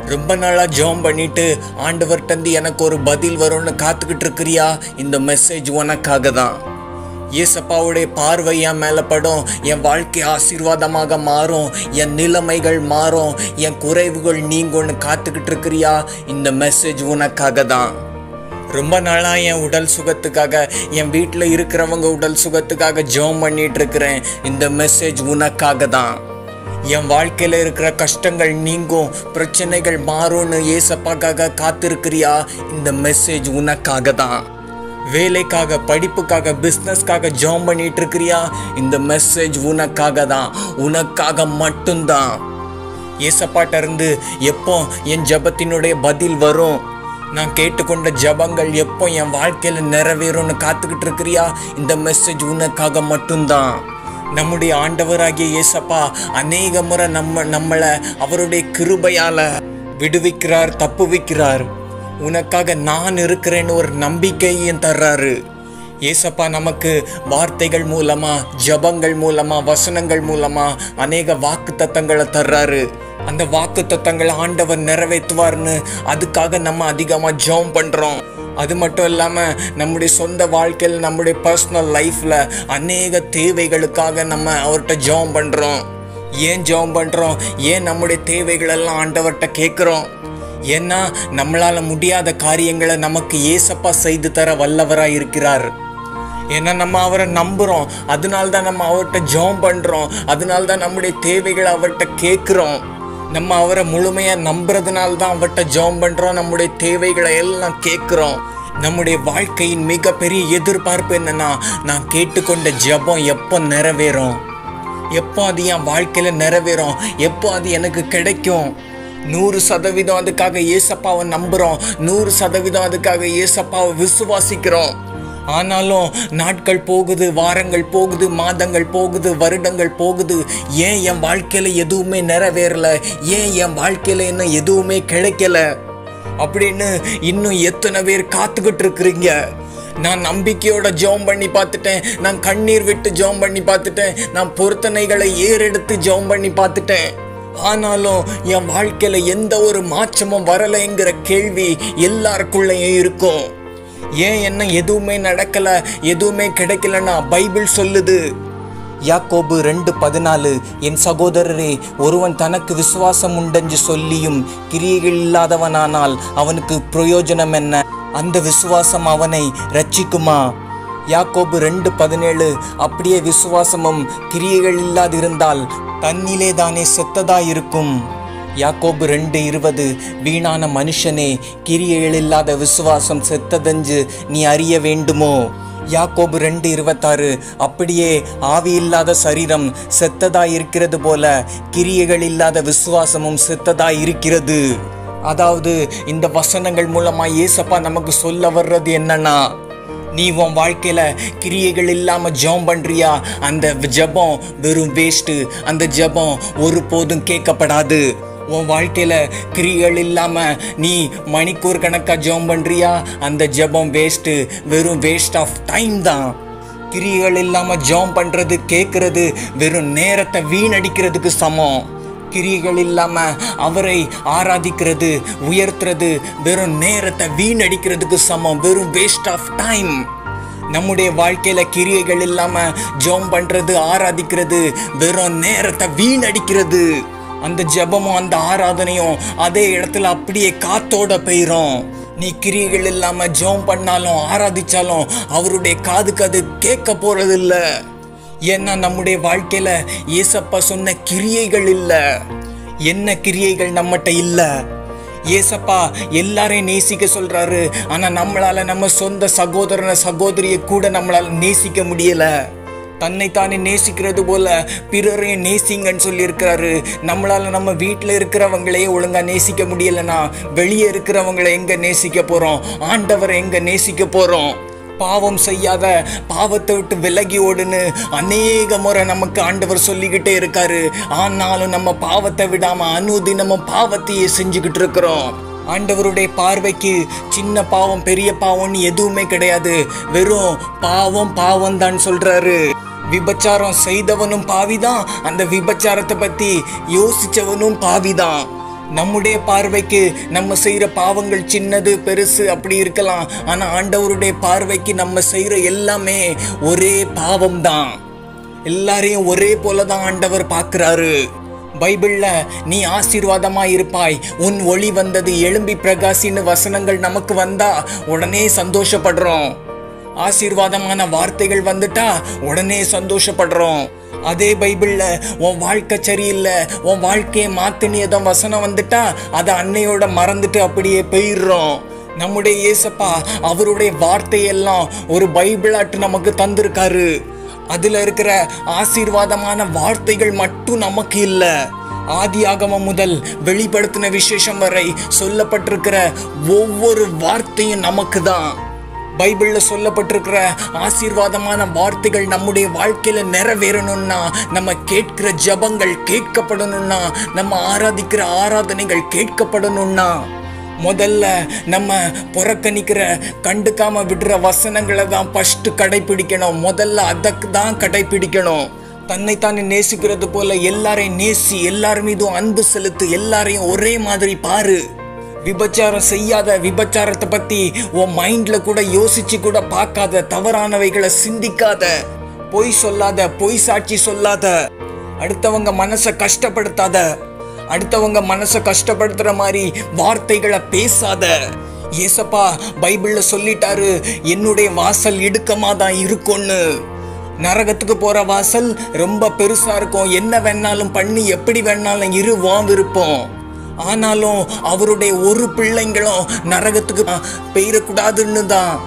ரொம்ப நாளாக ஜெபம் பண்ணிட்டு ஆண்டவர்கிட்ட எனக்கு ஒரு பதில் வரும்னு காத்துக்கிட்டு இருக்கிறியா இந்த மெசேஜ் உனக்காக தான் ஏசப்பாவுடைய பார்வை என் மேலே படும் என் வாழ்க்கை ஆசீர்வாதமாக மாறும் என் நிலைமைகள் மாறும் என் குறைவுகள் நீங்கும்னு காத்துக்கிட்டு இருக்கிறியா இந்த மெசேஜ் உனக்காக தான் ரொம்ப நாளாக என் உடல் சுகத்துக்காக என் வீட்டில் இருக்கிறவங்க உடல் சுகத்துக்காக ஜெபம் பண்ணிட்டு இருக்கிறேன் இந்த மெசேஜ் உனக்காக தான் என் வாழ்க்கையில் இருக்கிற கஷ்டங்கள் நீங்கும் பிரச்சனைகள் மாறும்னு ஏசப்பாக்காக காத்திருக்கிறியா இந்த மெசேஜ் உனக்காக தான் வேலைக்காக படிப்புக்காக பிஸ்னஸ்க்காக ஜாம் பண்ணிட்டு இருக்கிறியா இந்த மெசேஜ் உனக்காக தான் உனக்காக மட்டும்தான் ஏசப்பாட்ட இருந்து எப்போ என் ஜபத்தினுடைய பதில் வரும் நான் கேட்டுக்கொண்ட ஜபங்கள் எப்போ என் வாழ்க்கையில் நிறைவேறும்னு காத்துக்கிட்டு இருக்கிறியா இந்த மெசேஜ் உனக்காக மட்டும்தான் நம்முடைய ஆண்டவராகிய இயேசப்பா அநேக முறை நம்ம நம்மளை அவருடைய கிருபையால விடுவிக்கிறார் தப்புவிக்கிறார் உனக்காக நான் இருக்கிறேன்னு ஒரு நம்பிக்கையும் தர்றாரு ஏசப்பா நமக்கு வார்த்தைகள் மூலமா ஜபங்கள் மூலமா வசனங்கள் மூலமா அநேக வாக்கு தத்தங்களை தர்றாரு அந்த வாக்கு தத்தங்களை ஆண்டவர் நிறைவேற்றுவார்னு அதுக்காக நம்ம அதிகமாக ஜெபம் பண்ணுறோம் அது மட்டும் இல்லாமல் நம்முடைய சொந்த வாழ்க்கையில் நம்முடைய பர்சனல் லைஃப்பில் அநேக தேவைகளுக்காக நம்ம அவர்கிட்ட ஜெபம் பண்ணுறோம் ஏன் ஜெபம் பண்ணுறோம் ஏன் நம்முடைய தேவைகளெல்லாம் ஆண்டவர்கிட்ட கேட்குறோம் ஏன்னா நம்மளால் முடியாத காரியங்களை நமக்கு ஏசப்பா செய்து தர வல்லவராக இருக்கிறார் ஏன்னா நம்ம அவரை நம்புகிறோம் அதனால தான் நம்ம அவர்கிட்ட ஜெபம் பண்ணுறோம் அதனால தான் நம்முடைய தேவைகளை அவர்கிட்ட கேட்குறோம் நம்ம அவரை முழுமையாக நம்புறதுனால தான் அவர்கிட்ட ஜெபம் பண்ணுறோம் நம்முடைய தேவைகளை எல்லாம் கேட்குறோம் நம்முடைய வாழ்க்கையின் மிகப்பெரிய எதிர்பார்ப்பு என்னன்னா நான் கேட்டுக்கொண்ட ஜெபம் எப்போ நிறைவேறும் எப்போ அது என் வாழ்க்கையில் நிறைவேறும் எப்போ அது எனக்கு கிடைக்கும் நூறு சதவீதம் அதுக்காக ஏசப்பாவை நம்புகிறோம் நூறு சதவீதம் அதுக்காக ஏசப்பாவை விசுவாசிக்கிறோம் ஆனாலும் நாட்கள் போகுது வாரங்கள் போகுது மாதங்கள் போகுது வருடங்கள் போகுது ஏன் என் வாழ்க்கையில் எதுவுமே நிறைவேறல ஏன் என் வாழ்க்கையில் இன்னும் எதுவுமே கிடைக்கல அப்படின்னு இன்னும் எத்தனை பேர் காத்துக்கிட்டு இருக்கிறீங்க நான் நம்பிக்கையோட ஜெபம் பண்ணி பார்த்துட்டேன் நான் கண்ணீர் விட்டு ஜெபம் பண்ணி பார்த்துட்டேன் நான் பொருத்தனைகளை ஏறெடுத்து ஜெபம் பண்ணி பார்த்துட்டேன் ஆனாலும் என் வாழ்க்கையில எந்த ஒரு மாற்றமும் வரலைங்கிற கேள்வி எல்லாருக்குள்ளேயும் இருக்கும் ஏன் என்ன எதுவுமே நடக்கல எதுவுமே கிடைக்கலன்னா பைபிள் சொல்லுது யாக்கோபு ரெண்டு பதினாலு என் சகோதரரே ஒருவன் தனக்கு விசுவாசம் உண்டென்று சொல்லியும் கிரியைகள் இல்லாதவனானால் அவனுக்கு பிரயோஜனம் என்ன அந்த விசுவாசம் அவனை ரட்சிக்குமா யாக்கோபு ரெண்டு பதினேழு அப்படியே விசுவாசமும் கிரியைகள் இல்லாதிருந்தால் தன்னிலே தானே செத்ததா இருக்கும் யாக்கோபு ரெண்டு இருபது வீணான மனுஷனே கிரியைகள் இல்லாத விசுவாசம் செத்ததென்று நீ அறிய வேண்டுமோ யாக்கோபு ரெண்டு இருபத்தாறு அப்படியே ஆவி இல்லாத சரீரம் செத்ததாய் இருக்கிறது போல கிரியைகள் இல்லாத விசுவாசமும் செத்ததாய் இருக்கிறது அதாவது இந்த வசனங்கள் மூலமா ஏசப்பா நமக்கு சொல்ல வர்றது என்னன்னா நீ உன் வாழ்க்கையில கிரியைகள் இல்லாம ஜெபம் பண்றியா அந்த ஜெபம் வெறும் வேஸ்ட்டு அந்த ஜெபம் ஒருபோதும் கேட்கப்படாது உன் வாழ்க்கையில கிரிகள் இல்லாம நீ மணிக்கூர் கணக்கா ஜெபம் பண்றியா அந்த ஜெபம் வேஸ்ட்டு வெறும் வேஸ்ட் ஆஃப் டைம் தான் கிரிகள் இல்லாம ஜெபம் பண்றது கேட்கறது வெறும் நேரத்தை வீணடிக்கிறதுக்கு சமம் கிரிகள் இல்லாம அவரை ஆராதிக்கிறது உயர்த்துறது வெறும் நேரத்தை வீணடிக்கிறதுக்கு சமம் வெறும் வேஸ்ட் ஆஃப் டைம் நம்முடைய வாழ்க்கையில கிரியைகள் இல்லாம ஜெபம் பண்றது ஆராதிக்கிறது வெறும் நேரத்தை வீணடிக்கிறது அந்த ஜெபமும் அந்த ஆராதனையும் அதே இடத்துல அப்படியே காத்தோட போயிரும் நீ கிரியைகள் இல்லாம ஜெபம் பண்ணாலும் ஆராதிச்சாலும் அவருடைய காதுக்கு அது கேட்க போறது இல்ல ஏன்னா நம்முடைய வாழ்க்கையில ஏசப்பா சொன்ன கிரியைகள் இல்ல என்ன கிரியைகள் நம்மகிட்ட இல்ல ஏசப்பா எல்லாரையும் நேசிக்க சொல்றாரு ஆனா நம்மளால நம்ம சொந்த சகோதரன சகோதரியை கூட நம்மளால நேசிக்க முடியல தன்னைத்தானே நேசிக்கிறது போல பிறரையும் நேசிங்கன்னு சொல்லியிருக்கிறாரு நம்மளால நம்ம வீட்டில் இருக்கிறவங்களையே ஒழுங்கா நேசிக்க முடியலன்னா வெளியே இருக்கிறவங்களை எங்க நேசிக்க போறோம் ஆண்டவரை எங்க நேசிக்க போறோம் பாவம் செய்யாத பாவத்தை விட்டு விலகி ஓடுன்னு அநேக முறை நமக்கு ஆண்டவர் சொல்லிக்கிட்டே இருக்காரு ஆனாலும் நம்ம பாவத்தை விடாம அனுதினமும் பாவத்தையே செஞ்சுக்கிட்டு இருக்கிறோம் ஆண்டவருடைய பார்வைக்கு சின்ன பாவம் பெரிய பாவம்னு எதுவுமே கிடையாது வெறும் பாவம் பாவம் தான் சொல்றாரு விபச்சாரம் செய்தவனும் பாவிதான் அந்த விபச்சாரத்தை பத்தி யோசிச்சவனும் பாவிதான் நம்முடைய பார்வைக்கு நம்ம செய்யற பாவங்கள் சின்னது பெருசு அப்படி இருக்கலாம் ஆனா ஆண்டவருடைய பார்வைக்கு நம்ம செய்யற எல்லாமே ஒரே பாவம் தான் எல்லாரையும் ஒரே போல தான் ஆண்டவர் பார்க்கிறாரு பைபிள்ல நீ ஆசீர்வாதமா இருப்பாய் உன் ஒளி வந்தது எழும்பி பிரகாசின்னு வசனங்கள் நமக்கு வந்தா உடனே சந்தோஷப்படுறோம் ஆசீர்வாதமான வார்த்தைகள் வந்துட்டா உடனே சந்தோஷப்படுறோம் அதே பைபிள்ல உன் வாழ்க்கை சரியில்லை உன் வாழ்க்கையை மாத்தினியதும் வசனம் வந்துட்டா அதை அன்னையோட மறந்துட்டு அப்படியே போயிடுறோம் நம்முடைய இயேசப்பா அவருடைய வார்த்தையெல்லாம் ஒரு பைபிளாட்டு நமக்கு தந்திருக்காரு அதுல இருக்கிற ஆசீர்வாதமான வார்த்தைகள் மட்டும் நமக்கு இல்லை ஆதி ஆகமம் முதல் வெளிப்படுத்தின விசேஷம் வரை சொல்லப்பட்டிருக்கிற ஒவ்வொரு வார்த்தையும் நமக்கு தான் பைபிள்ல சொல்லப்பட்டிருக்கிற ஆசீர்வாதமான வார்த்தைகள் நம்முடைய வாழ்க்கையில நிறைவேறணும்னா நம்ம கேட்கிற ஜபங்கள் கேட்கப்படணும்னா நம்ம ஆராதிக்கிற ஆராதனைகள் கேட்கப்படணும்னா முதல்ல நம்ம புறக்கணிக்கிற கண்டுக்காம விடுற வசனங்களை தான் ஃபர்ஸ்ட் கடைபிடிக்கணும் முதல்ல அதற்கு தான் கடைபிடிக்கணும் தன்னைத்தானே நேசிக்கிறது போல எல்லாரையும் நேசி எல்லார் மீதும் அன்பு செலுத்து எல்லாரையும் ஒரே மாதிரி பாரு விபச்சாரம் செய்யாத விபச்சாரத்தை பத்தி உன் மைண்ட்ல கூட யோசிச்சு கூட பார்க்காத தவறானவைகளை சிந்திக்காத பொய் சொல்லாத பொய் சாட்சி சொல்லாத அடுத்தவங்க மனசை கஷ்டப்படுத்தாத அடுத்தவங்க மனசை கஷ்டப்படுத்துற மாதிரி வார்த்தைகளை பேசாத ஏசப்பா பைபிள்ல சொல்லிட்டாரு என்னுடைய வாசல் இடுக்கமா தான் இருக்கும்னு நரகத்துக்கு போற வாசல் ரொம்ப பெருசா இருக்கும் என்ன வேணாலும் பண்ணி எப்படி வேணாலும் இரு வாம் விருப்பம் ஆனாலும் அவருடைய ஒரு பிள்ளைங்களும் நரகத்துக்கு பெயரக்கூடாதுன்னு தான்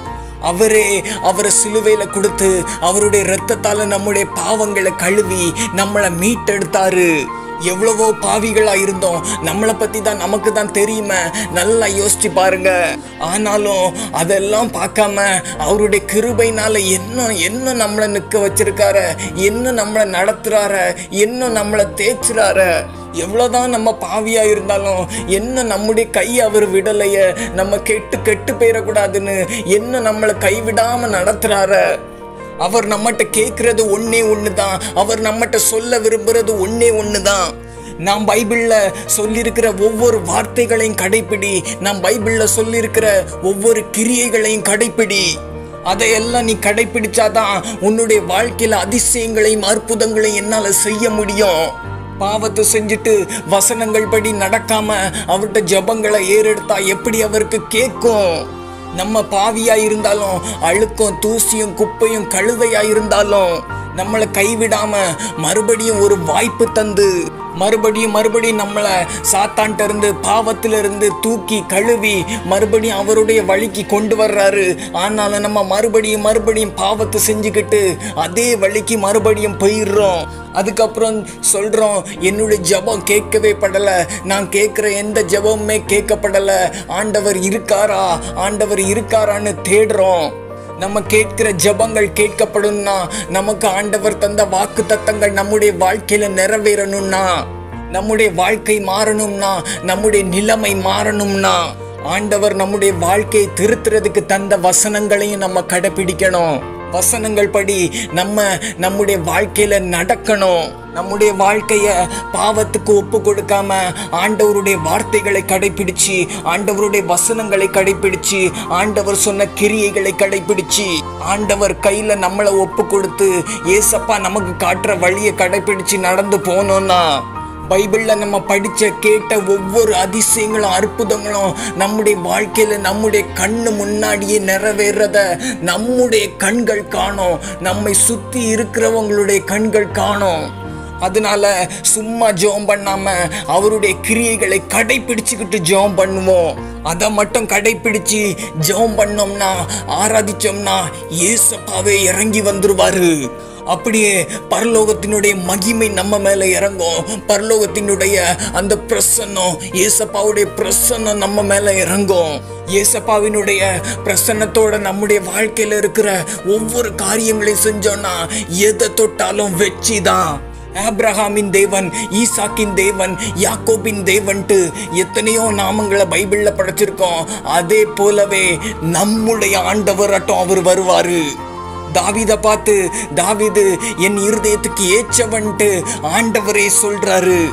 அவரே அவரை சிலுவையில கொடுத்து அவருடைய இரத்தத்தால நம்முடைய பாவங்களை கழுவி நம்மளை மீட்டெடுத்தாரு எவ்வளவோ பாவிகளா இருந்தோம் நம்மளை பத்தி தான் நமக்கு தான் தெரியுமே நல்லா யோசிச்சு பாருங்க ஆனாலும் அதெல்லாம் பார்க்காம அவருடைய கிருபைனால என்ன என்ன நம்மளை நிற்க வச்சிருக்காரு என்ன நம்மளை நடத்துறாரு என்ன நம்மளை தேய்ச்சுறாரு எவ்வளோதான் நம்ம பாவியா இருந்தாலும் என்ன நம்முடைய கை அவர் விடலைய நம்ம கெட்டு கெட்டு போயிடக்கூடாதுன்னு என்ன நம்மளை கைவிடாம நடத்துறாரு அவர் நம்மகிட்ட கேட்கறது ஒன்னே ஒன்று தான் அவர் நம்மகிட்ட சொல்ல விரும்புறது ஒன்னே ஒன்று தான் நாம் பைபிளில் சொல்லியிருக்கிற ஒவ்வொரு வார்த்தைகளையும் கடைப்பிடி நாம் பைபிளில் சொல்லியிருக்கிற ஒவ்வொரு கிரியைகளையும் கடைப்பிடி அதையெல்லாம் நீ கடைப்பிடிச்சாதான் உன்னுடைய வாழ்க்கையில அதிசயங்களையும் அற்புதங்களையும் என்னால செய்ய முடியும் பாவத்தை செஞ்சுட்டு வசனங்கள் படி நடக்காம அவர்கிட்ட ஜபங்களை ஏறெடுத்தா எப்படி அவருக்கு கேட்கும் நம்ம பாவியா இருந்தாலும் அழுக்கும் தூசியும் குப்பையும் கழுதையா இருந்தாலும் நம்மளை கைவிடாம மறுபடியும் ஒரு வாய்ப்பு தந்து மறுபடியும் மறுபடியும் நம்மளை சாத்தான்ட்ட இருந்து பாவத்தில இருந்து தூக்கி கழுவி மறுபடியும் அவருடைய வழிக்கு கொண்டு வர்றாரு ஆனாலும் நம்ம மறுபடியும் மறுபடியும் பாவத்தை செஞ்சுக்கிட்டு அதே வழிக்கு மறுபடியும் போயிடுறோம் அதுக்கப்புறம் சொல்றோம் என்னுடைய ஜெபம் கேட்கவே படல நான் கேட்குற எந்த ஜெபமுமே கேட்கப்படல ஆண்டவர் இருக்காரா ஆண்டவர் இருக்காரான்னு தேடுறோம் நம்ம கேட்கிற ஜெபங்கள் கேட்கப்படும்னா நமக்கு ஆண்டவர் தந்த வாக்கு தத்தங்கள் நம்முடைய வாழ்க்கையில நிறைவேறணும்னா நம்முடைய வாழ்க்கை மாறணும்னா நம்முடைய நிலைமை மாறணும்னா ஆண்டவர் நம்முடைய வாழ்க்கையை திருத்துறதுக்கு தந்த வசனங்களையும் நம்ம கடைபிடிக்கணும் வசனங்கள் படி நம்ம நம்முடைய வாழ்க்கையில நடக்கணும் நம்முடைய வாழ்க்கைய பாவத்துக்கு ஒப்பு கொடுக்காம ஆண்டவருடைய வார்த்தைகளை கடைபிடிச்சு ஆண்டவருடைய வசனங்களை கடைபிடிச்சு ஆண்டவர் சொன்ன கிரியைகளை கடைபிடிச்சு ஆண்டவர் கையில நம்மளை ஒப்பு கொடுத்து ஏசப்பா நமக்கு காட்டுற வழியை கடைபிடிச்சு நடந்து போனோம்னா பைபிள்ல நம்ம படிச்ச கேட்ட ஒவ்வொரு அதிசயங்களும் அற்புதங்களும் நம்முடைய வாழ்க்கையில நம்முடைய கண்ணு முன்னாடியே நிறைவேறத நம்முடைய கண்கள் காணும் நம்மை சுத்தி இருக்கிறவங்களுடைய கண்கள் காணும் அதனால சும்மா ஜெபம் பண்ணாம அவருடைய கிரியைகளை கடைபிடிச்சுக்கிட்டு ஜெபம் பண்ணுவோம் அதை மட்டும் கடைபிடிச்சு ஜெபம் பண்ணோம்னா ஆராதிச்சோம்னா ஏசப்பாவே இறங்கி வந்துருவாரு அப்படியே பரலோகத்தினுடைய மகிமை நம்ம மேல இறங்கும் பரலோகத்தினுடைய அந்த பிரசன்னம் ஏசப்பாவுடைய பிரசன்னம் நம்ம மேல இறங்கும் ஏசப்பாவினுடைய பிரசன்னத்தோட நம்முடைய வாழ்க்கையில இருக்கிற ஒவ்வொரு காரியங்களையும் செஞ்சோம்னா எதை தொட்டாலும் வெற்றி தான் ஆப்ரஹாமின் தேவன் ஈசாக்கின் தேவன் யாக்கோபின் தேவன்ட்டு எத்தனையோ நாமங்களை பைபிள்ல படைச்சிருக்கோம் அதே போலவே நம்முடைய ஆண்டவராட்டம் அவர் வருவாரு தாவீத பார்த்து தாவீது என் இருதயத்துக்கு ஏச்சவன்ட்டு ஆண்டவரே சொல்றாரு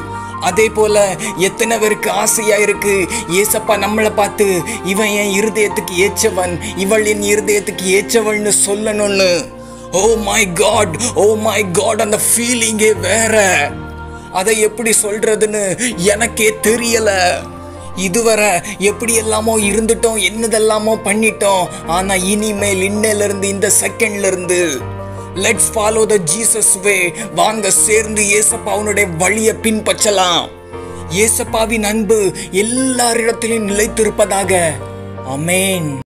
அதே போல எத்தனை பேருக்கு ஆசையா இருக்கு ஏசப்பா நம்மளை பார்த்து இவன் என் இருதயத்துக்கு ஏச்சவன் இவள் என் இருதயத்துக்கு ஏச்சவள்னு சொல்லணும்னு oh my god oh my god அந்த ஃபீலிங்கே வேற அதை எப்படி சொல்றதுன்னு எனக்கே தெரியல இதுவரை எப்படி எல்லாமோ இருந்துட்டோம் என்னதெல்லாமோ பண்ணிட்டோம் ஆனா இனிமேல் இன்னையில இருந்து இந்த செகண்ட்ல இருந்து let's follow the Jesus way வாங்க சேர்ந்து ஏசப்பாவுனுடைய வழியை பின்பற்றலாம் ஏசப்பாவின் அன்பு எல்லாரிடத்திலும் நிலைத்திருப்பதாக அமேன்